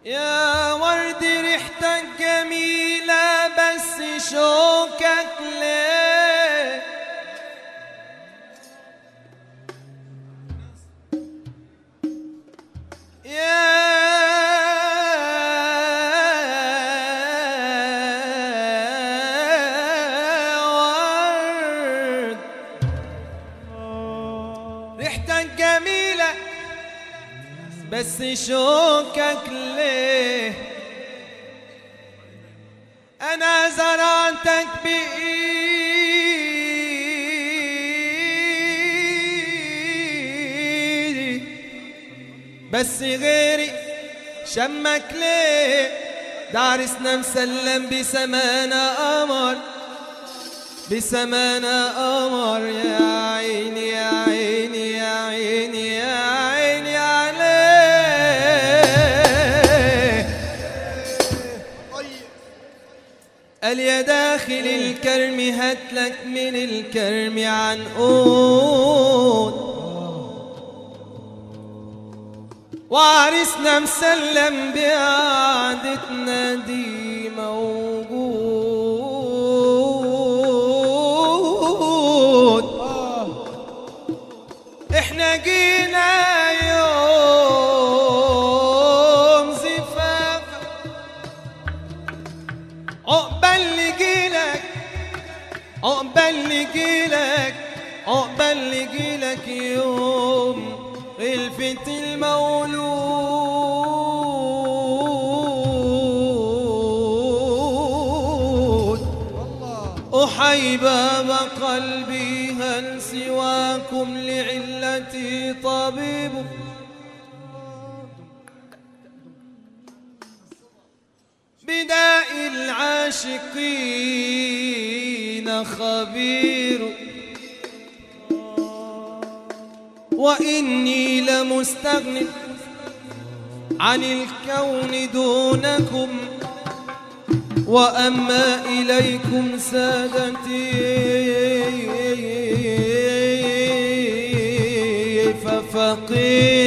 يا ورد ريحتك جميلة بس شوكك ليه يا ورد ريحتك جميلة بس شوكك ليه أنا زرعتك بإيدي بس غيري شمك ليه دارسنا مسلم بسمانا قمر بسمانا قمر يا عيني يا عيني يا عيني يا عيني عليه قال يا داخل الكرم هاتلك من الكرم عنقود وعرسنا مسلم بقعدتنا دي موجود احنا جينا يوم زفاف عقبال لجيلك عقبال لجيلك عقبال لجيلك يوم خلفة المولود أحيباب قلبي هل سواكم لعلتي طبيب بداء العاشقين خبير وإني لمستغن عن الكون دونكم وأما إليكم سادتي ففقير